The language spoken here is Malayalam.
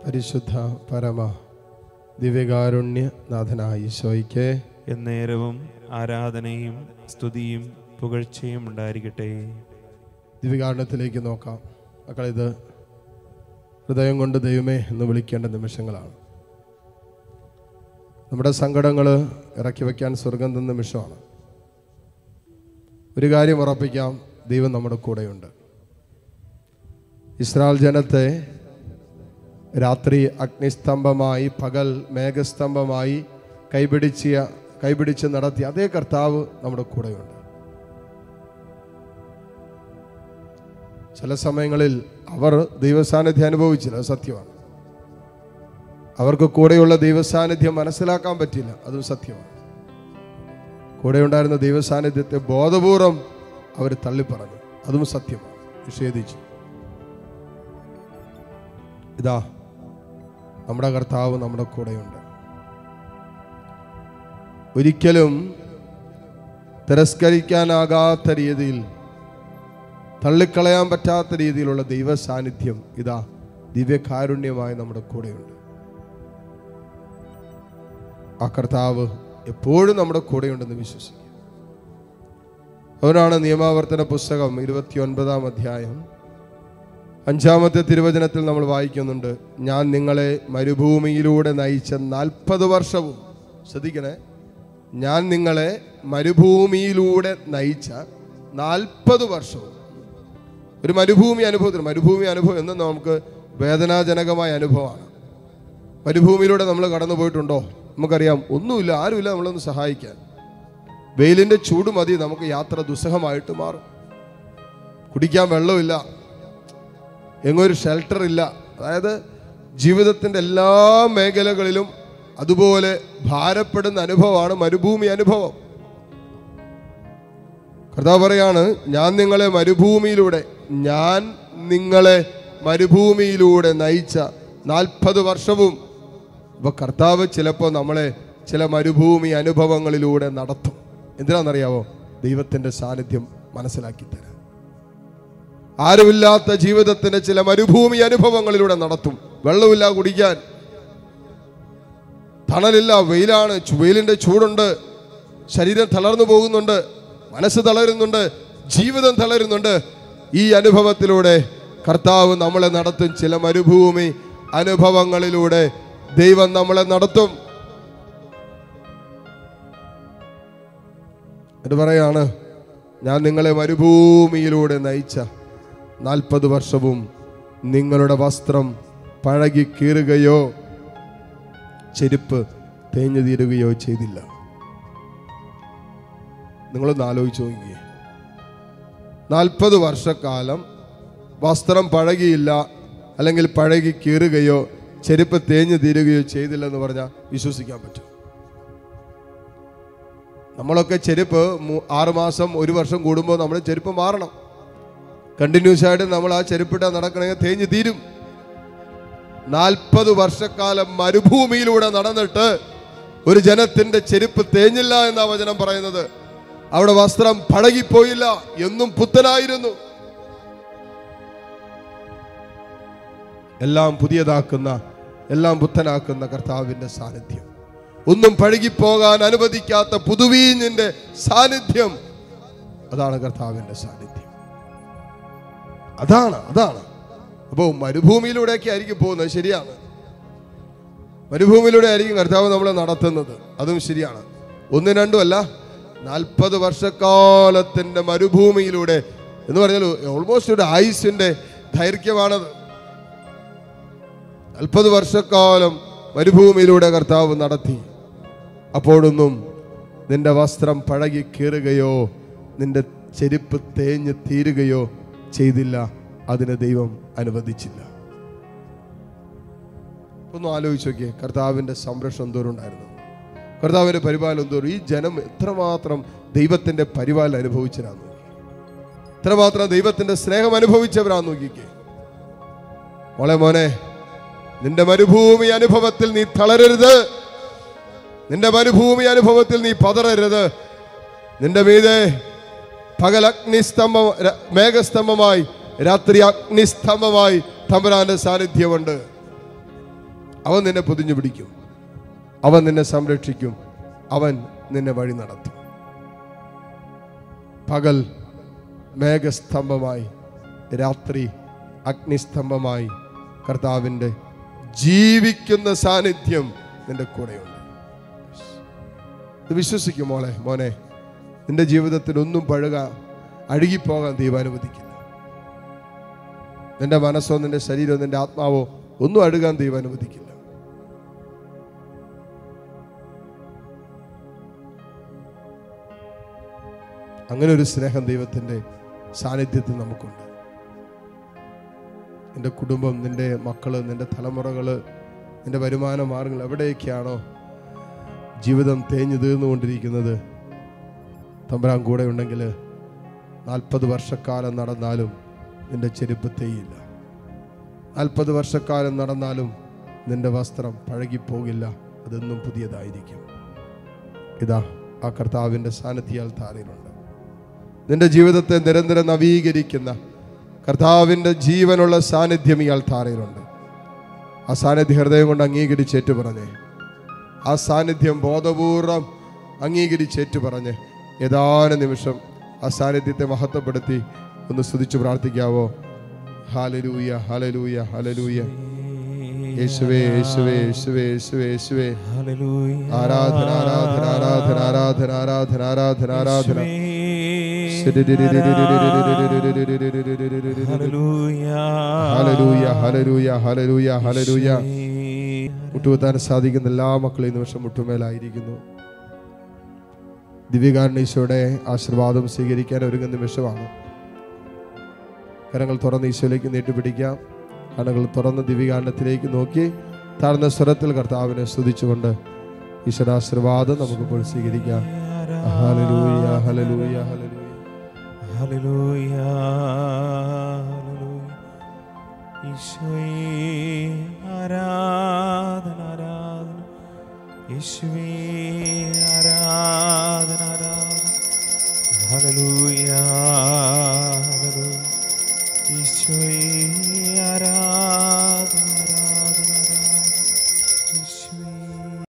പരിശുദ്ധ പരമ ദിവ്യകാരുണ്യ നാഥനായ ഈശോയ്ക്ക് എന്നേരവും ആരാധനയും സ്തുതിയും പുകഴ്ചയും ഉണ്ടായിരിക്കട്ടെ ദിവ്യകാരുണ്യത്തിലേക്ക് നോക്കാം മക്കളിത് ഹൃദയം കൊണ്ട് ദൈവമേ എന്ന് വിളിക്കേണ്ട നിമിഷങ്ങളാണ് നമ്മുടെ സങ്കടങ്ങൾ ഇറക്കി വയ്ക്കാൻ സ്വർഗം തന്ന നിമിഷമാണ് ഒരു കാര്യം ഉറപ്പിക്കാം ദൈവം നമ്മുടെ കൂടെയുണ്ട് ഇസ്രായേൽ ജനത്തെ രാത്രി അഗ്നിസ്തംഭമായി പകൽ മേഘസ്തംഭമായി കൈപിടിച്ച കൈപിടിച്ച് നടത്തി അതേ കർത്താവ് നമ്മുടെ കൂടെയുണ്ട് ചില സമയങ്ങളിൽ അവർ ദൈവസാന്നിധ്യം അനുഭവിച്ചില്ല അത് സത്യമാണ് അവർക്ക് കൂടെയുള്ള ദൈവസാന്നിധ്യം മനസ്സിലാക്കാൻ പറ്റില്ല അതും സത്യമാണ് കൂടെ ഉണ്ടായിരുന്ന ദൈവസാന്നിധ്യത്തെ ബോധപൂർവം അവർ തള്ളിപ്പറഞ്ഞു അതും സത്യമാണ് നിഷേധിച്ചു ഇതാ നമ്മുടെ കർത്താവ് നമ്മുടെ കൂടെയുണ്ട് ഒരിക്കലും തിരസ്കരിക്കാനാകാത്ത രീതിയിൽ തള്ളിക്കളയാൻ പറ്റാത്ത രീതിയിലുള്ള ദൈവ സാന്നിധ്യം ഇതാ ദിവ്യകാരുണ്യമായി നമ്മുടെ കൂടെയുണ്ട് ആ കർത്താവ് എപ്പോഴും നമ്മുടെ കൂടെയുണ്ടെന്ന് വിശ്വസിക്കുക അവരാണ് നിയമാവർത്തന പുസ്തകം ഇരുപത്തിയൊൻപതാം അധ്യായം അഞ്ചാമത്തെ തിരുവചനത്തിൽ നമ്മൾ വായിക്കുന്നുണ്ട് ഞാൻ നിങ്ങളെ മരുഭൂമിയിലൂടെ നയിച്ച നാൽപ്പത് വർഷവും ശ്രദ്ധിക്കണേ ഞാൻ നിങ്ങളെ മരുഭൂമിയിലൂടെ നയിച്ച നാൽപ്പത് വർഷവും ഒരു മരുഭൂമി അനുഭവത്തിന് മരുഭൂമി അനുഭവം എന്ന് നമുക്ക് വേദനാജനകമായ അനുഭവമാണ് മരുഭൂമിയിലൂടെ നമ്മൾ കടന്നു പോയിട്ടുണ്ടോ നമുക്കറിയാം ഒന്നുമില്ല ആരുമില്ല നമ്മളൊന്ന് സഹായിക്കാൻ വെയിലിൻ്റെ ചൂട് മതി നമുക്ക് യാത്ര ദുസ്സഹമായിട്ട് മാറും കുടിക്കാൻ വെള്ളമില്ല എങ്ങൊരു ഷെൽട്ടർ ഇല്ല അതായത് ജീവിതത്തിൻ്റെ എല്ലാ മേഖലകളിലും അതുപോലെ ഭാരപ്പെടുന്ന അനുഭവമാണ് മരുഭൂമി അനുഭവം കർത്താവ് പറയാണ് ഞാൻ നിങ്ങളെ മരുഭൂമിയിലൂടെ ഞാൻ നിങ്ങളെ മരുഭൂമിയിലൂടെ നയിച്ച നാൽപ്പത് വർഷവും അപ്പൊ കർത്താവ് ചിലപ്പോൾ നമ്മളെ ചില മരുഭൂമി അനുഭവങ്ങളിലൂടെ നടത്തും എന്തിനാണെന്നറിയാവോ ദൈവത്തിന്റെ സാന്നിധ്യം മനസ്സിലാക്കി തരാൻ ആരുമില്ലാത്ത ജീവിതത്തിന്റെ ചില മരുഭൂമി അനുഭവങ്ങളിലൂടെ നടത്തും വെള്ളമില്ല കുടിക്കാൻ തണലില്ല വെയിലാണ് ചു- വെയിലിന്റെ ചൂടുണ്ട് ശരീരം തളർന്നു പോകുന്നുണ്ട് മനസ്സ് തളരുന്നുണ്ട് ജീവിതം തളരുന്നുണ്ട് ഈ അനുഭവത്തിലൂടെ കർത്താവ് നമ്മളെ നടത്തും ചില മരുഭൂമി അനുഭവങ്ങളിലൂടെ ദൈവം നമ്മളെ നടത്തും ഇത് പറയാണ് ഞാൻ നിങ്ങളെ മരുഭൂമിയിലൂടെ നയിച്ച നാൽപ്പത് വർഷവും നിങ്ങളുടെ വസ്ത്രം പഴകി കീറുകയോ ചെരുപ്പ് തേഞ്ഞു തീരുകയോ ചെയ്തില്ല നിങ്ങളൊന്ന് ആലോചിച്ച് നോക്കിയേ നാൽപ്പത് വർഷക്കാലം വസ്ത്രം പഴകിയില്ല അല്ലെങ്കിൽ പഴകി കീറുകയോ ചെരുപ്പ് തേഞ്ഞു തീരുകയോ ചെയ്തില്ലെന്ന് പറഞ്ഞാൽ വിശ്വസിക്കാൻ പറ്റും നമ്മളൊക്കെ ചെരുപ്പ് മൂ- ആറ് മാസം ഒരു വർഷം കൂടുമ്പോൾ നമ്മൾ ചെരുപ്പ് മാറണം കണ്ടിന്യൂസ് ആയിട്ട് നമ്മൾ ആ ചെരുപ്പിട്ട നടക്കണമെങ്കിൽ തേഞ്ഞു തീരും നാൽപ്പത് വർഷക്കാലം മരുഭൂമിയിലൂടെ നടന്നിട്ട് ഒരു ജനത്തിന്റെ ചെരുപ്പ് തേഞ്ഞില്ല എന്നാ വചനം പറയുന്നത് അവിടെ വസ്ത്രം പഴകിപ്പോയില്ല എന്നും പുത്തനായിരുന്നു എല്ലാം പുതിയതാക്കുന്ന എല്ലാം പുത്തനാക്കുന്ന കർത്താവിന്റെ സാന്നിധ്യം ഒന്നും പഴകിപ്പോകാൻ അനുവദിക്കാത്ത പുതുവീഞ്ഞിന്റെ സാന്നിധ്യം അതാണ് കർത്താവിന്റെ സാന്നിധ്യം അതാണ് അതാണ് അപ്പോൾ മരുഭൂമിയിലൂടെയൊക്കെ ആയിരിക്കും പോകുന്നത് ശരിയാണ് മരുഭൂമിയിലൂടെ ആയിരിക്കും കർത്താവ് നമ്മളെ നടത്തുന്നത് അതും ശരിയാണ് ഒന്നും രണ്ടും അല്ല നാൽപ്പത് വർഷക്കാലത്തിന്റെ മരുഭൂമിയിലൂടെ എന്ന് പറഞ്ഞാൽ ഓൾമോസ്റ്റ് ഒരു ആയുസിന്റെ ദൈർഘ്യമാണത് നാൽപ്പത് വർഷക്കാലം മരുഭൂമിയിലൂടെ കർത്താവ് നടത്തി അപ്പോഴൊന്നും നിന്റെ വസ്ത്രം പഴകി കീറുകയോ നിന്റെ ചെരുപ്പ് തേഞ്ഞ് തീരുകയോ ചെയ്തില്ല അതിന് ദൈവം അനുവദിച്ചില്ല ഒന്ന് ആലോചിച്ച് നോക്കിയേ കർത്താവിന്റെ സംരക്ഷണം എന്തോരം ഉണ്ടായിരുന്നു കർത്താവിന്റെ പരിപാലനം എന്തോരം ഈ ജനം എത്രമാത്രം ദൈവത്തിന്റെ പരിപാലനം അനുഭവിച്ചവരാന്ന് നോക്കി എത്രമാത്രം ദൈവത്തിന്റെ സ്നേഹം അനുഭവിച്ചവരാന്ന് നോക്കിക്കേ മോളെ മോനെ നിന്റെ മരുഭൂമി അനുഭവത്തിൽ നീ തളരരുത് നിന്റെ മരുഭൂമി അനുഭവത്തിൽ നീ പതറരുത് നിന്റെ മീതെ പകൽ അഗ്നിസ്തംഭ ര- മേഘസ്തംഭമായി രാത്രി അഗ്നിസ്തംഭമായി തമ്പുരാന്റെ സാന്നിധ്യമുണ്ട് അവൻ നിന്നെ പൊതിഞ്ഞു പിടിക്കും അവൻ നിന്നെ സംരക്ഷിക്കും അവൻ നിന്നെ വഴി നടത്തും പകൽ മേഘസ്തംഭമായി രാത്രി അഗ്നിസ്തംഭമായി കർത്താവിൻ്റെ ജീവിക്കുന്ന സാന്നിധ്യം നിന്റെ കൂടെയുണ്ട് ഇത് വിശ്വസിക്കും മോളെ മോനെ നിന്റെ ജീവിതത്തിൽ ഒന്നും പഴുക അഴുകിപ്പോകാൻ ദൈവം അനുവദിക്കില്ല നിന്റെ മനസ്സോ നിന്റെ ശരീരമോ നിന്റെ ആത്മാവോ ഒന്നും അഴുകാൻ ദൈവം അനുവദിക്കില്ല അങ്ങനെ ഒരു സ്നേഹം ദൈവത്തിൻ്റെ സാന്നിധ്യത്തിൽ നമുക്കുണ്ട് നിന്റെ കുടുംബം നിന്റെ മക്കള് നിന്റെ തലമുറകൾ നിന്റെ വരുമാന മാർഗങ്ങൾ എവിടെയൊക്കെയാണോ ജീവിതം തേഞ്ഞു തീർന്നുകൊണ്ടിരിക്കുന്നത് തമ്പരാൻ കൂടെ ഉണ്ടെങ്കിൽ നാൽപ്പത് വർഷക്കാലം നടന്നാലും നിന്റെ ചെരുപ്പ് തേയില്ല നാൽപ്പത് വർഷക്കാലം നടന്നാലും നിന്റെ വസ്ത്രം പഴകിപ്പോകില്ല അതെന്നും പുതിയതായിരിക്കും ഇതാ ആ കർത്താവിൻ്റെ സാന്നിധ്യാൽ താരയിലുണ്ട് നിന്റെ ജീവിതത്തെ നിരന്തരം നവീകരിക്കുന്ന കർത്താവിൻ്റെ ജീവനുള്ള സാന്നിധ്യം ഇയാൾ താരയിലുണ്ട് ആ സാന്നിധ്യ ഹൃദയം കൊണ്ട് അംഗീകരിച്ചേറ്റു പറഞ്ഞേ ആ സാന്നിധ്യം ബോധപൂർവം അംഗീകരിച്ചേറ്റു പറഞ്ഞ് ഏതാനും നിമിഷം ആ സാന്നിധ്യത്തെ മഹത്വപ്പെടുത്തി ഒന്ന് സ്തുതിച്ചു പ്രാർത്ഥിക്കാവോ ഹാലലൂയ ഹാലലൂയ ഹാലലൂയ യേശുവേ യേശുവേ യേശുവേ യേശുവേ യേശുവേ ഹല്ലേലൂയ. ആരാധന ആരാധന ആരാധന ആരാധന ആരാധന ആരാധന ആരാധന ഹല്ലേലൂയ. ഹലലൂയ ഹലലൂയ ഹലലൂയ ഹലലൂയ മുട്ടുകുത്താൻ സാധിക്കുന്ന എല്ലാ മക്കളും ഈ നിമിഷം മുട്ടുമേലായിരിക്കുന്നു ദിവ്യകാരണീശോയുടെ ആശീർവാദം സ്വീകരിക്കാൻ ഒരുങ്ങുന്ന നിമിഷമാണ് കരങ്ങൾ തുറന്ന് ഈശോയിലേക്ക് നീട്ടിപ്പിടിക്കാം കണ്ണുകൾ തുറന്ന് ദിവ്യകാരണത്തിലേക്ക് നോക്കി താഴ്ന്ന സ്വരത്തിൽ കർത്താവിനെ സ്തുതിച്ചുകൊണ്ട് ഈശ്വരാശീർവാദം നമുക്കിപ്പോൾ സ്വീകരിക്കാം ഹലലൂയ ഹലലൂയ ഹലലൂയ ഹല്ലേലൂയ. ഹല്ലേലൂയ. ഈശോയേ ആരാധന ആരാധന യേശുവേ ആരാധന ആരാധന ഹല്ലേലൂയ ഹല്ലേലൂയ ഈശോയേ